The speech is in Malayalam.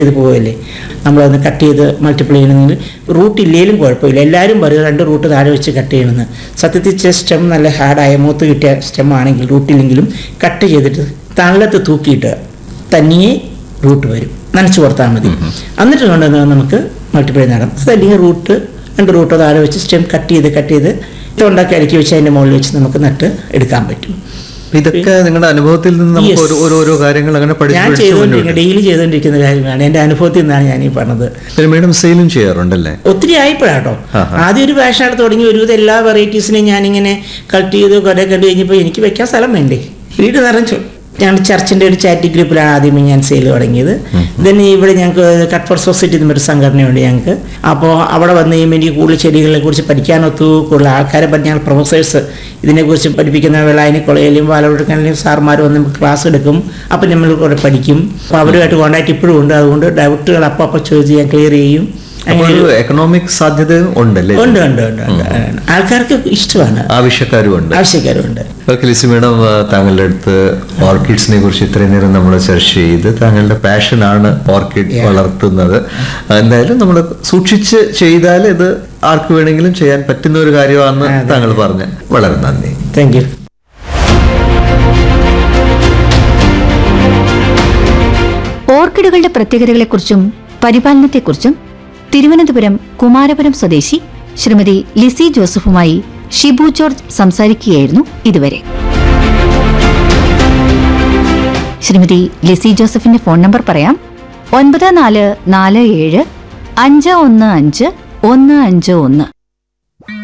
ഇത് പോവല്ലേ നമ്മളതൊന്ന് കട്ട് ചെയ്ത് മൾട്ടിപ്ലൈ ചെയ്യണമെങ്കിൽ റൂട്ട് ഇല്ലേലും കുഴപ്പമില്ല എല്ലാവരും പറയും രണ്ട് റൂട്ട് താഴെ വെച്ച് കട്ട് ചെയ്യണമെന്ന് സത്യത്തിൽ സ്റ്റെം നല്ല ഹാർഡായ മൂത്ത് കിട്ടിയ സ്റ്റെം ആണെങ്കിൽ റൂട്ടില്ലെങ്കിലും കട്ട് ചെയ്തിട്ട് തള്ളത്ത് തൂക്കിയിട്ട് തനിയെ റൂട്ട് വരും നനച്ചു കൊടുത്താൽ മതി എന്നിട്ട് കൊണ്ട് നമുക്ക് മൾട്ടിപ്ലൈ നടക്കും അതല്ലെങ്കിൽ റൂട്ട് രണ്ട് റൂട്ട് താഴെ വെച്ച് സ്റ്റെം കട്ട് ചെയ്ത് കട്ട് ചെയ്ത് ഉണ്ടാക്കി അടുക്കി വെച്ച് അതിൻ്റെ മുകളിൽ വെച്ച് നമുക്ക് നട്ട് എടുക്കാൻ പറ്റും ഇതൊക്കെ നിങ്ങളുടെ അനുഭവത്തിൽ നിന്ന് നമുക്ക് Yes. ഓരോ ഓരോരോ കാര്യങ്ങൾ അങ്ങനെ ഞാൻ പഠിച്ചു പഠിച്ചു ചെയ്തുകൊണ്ടിരിക്കുന്ന ഡെയിലി ചെയ്തുകൊണ്ടിരിക്കുന്ന കാര്യമാണ് എൻ്റെ അനുഭവത്തിൽ നിന്നാണ് ഞാൻ ഈ പറഞ്ഞത് പിന്നെ മേഡം സെയിലും ചെയ്യാറുണ്ടല്ലേ ഒത്തിരി ആയിപ്പോഴാട്ടോ ആഹാ. ആദ്യം ഒരു പാഷനായിട്ട് തുടങ്ങി ഒരുവിധം എല്ലാ വെറൈറ്റീസിനെയും ഞാനിങ്ങനെ കളക്ട് ചെയ്ത് കുറെ കണ്ടു കഴിഞ്ഞപ്പോൾ എനിക്ക് വെക്കാൻ സ്ഥലം വേണ്ടേ വീട് നിറഞ്ഞു ഞാൻ ചർച്ചിൻ്റെ ഒരു ചാറ്റി ഗ്രൂപ്പിലാണ് ആദ്യമേ ഞാൻ സെയിൽ തുടങ്ങിയത് ദെൻ ഇവിടെ ഞങ്ങൾക്ക് കട്ട് ഫോർ സൊസൈറ്റി എന്നൊരു സംഘടനയുണ്ട് ഞങ്ങൾക്ക് അപ്പോൾ അവിടെ വന്ന് കഴിയുമ്പോൾ എനിക്ക് കൂടുതൽ ചെടികളെ കുറിച്ച് പഠിക്കാനൊത്തു കൂടുതൽ ആൾക്കാരെ പറ്റി ഞങ്ങൾ പ്രൊഫസേഴ്സ് ഇതിനെക്കുറിച്ച് പഠിപ്പിക്കുന്ന വെള്ളായനി കോളേജിലും പാലക്കാടിലും സാർമാർ വന്ന് നമുക്ക് ക്ലാസ് എടുക്കും അപ്പം നമ്മൾ കൂടെ പഠിക്കും അപ്പോൾ അവരുമായിട്ട് കോൺടാക്ട് ഇപ്പോഴും ഉണ്ട് അതുകൊണ്ട് ഡൗട്ടുകൾ അപ്പം അപ്പം ചോദിച്ച് ഞാൻ ക്ലിയർ ചെയ്യും അപ്പോൾ അങ്ങനെ ഒരു എക്കണോമിക് സാധ്യത ഉണ്ടല്ലേ ഉണ്ട് ഉണ്ട് ഉണ്ട് ഉണ്ട് ആൾക്കാർക്ക് ഇഷ്ടമാണ് ആവശ്യക്കാരും ഉണ്ട് ആവശ്യക്കാരുണ്ട് ഓക്കെ ലിസി മേഡം ആ, താങ്കളുടെ അടുത്ത് ഓർക്കിഡ്സിനെ കുറിച്ച് ഇത്രയും നേരം നമ്മൾ ചർച്ച ചെയ്ത് താങ്കളുടെ പാഷനാണ് ഓർക്കിഡ് Yeah. വളർത്തുന്നത് എന്തായാലും നമ്മൾ സൂക്ഷിച്ച് ചെയ്താൽ ഇത് ആർക്ക് വേണമെങ്കിലും ചെയ്യാൻ പറ്റുന്ന ഒരു കാര്യമാണെന്ന് അതെ. താങ്കൾ പറഞ്ഞ് വളരെ നന്ദി താങ്ക് യു ഓർക്കിഡുകളുടെ പ്രത്യേകതകളെക്കുറിച്ചും പരിപാലനത്തെക്കുറിച്ചും തിരുവനന്തപുരം കുമാരപുരം സ്വദേശി ശ്രീമതി ലിസി ജോസഫുമായി ഷിബു ജോർജ് സംസാരിക്കുകയായിരുന്നു ഇതുവരെ ശ്രീമതി ലിസി ജോസഫിന്റെ ഫോൺ നമ്പർ പറയാം ഒൻപത് നാല് നാല് ഏഴ് അഞ്ച് ഒന്ന് അഞ്ച് ഒന്ന് അഞ്ച് ഒന്ന്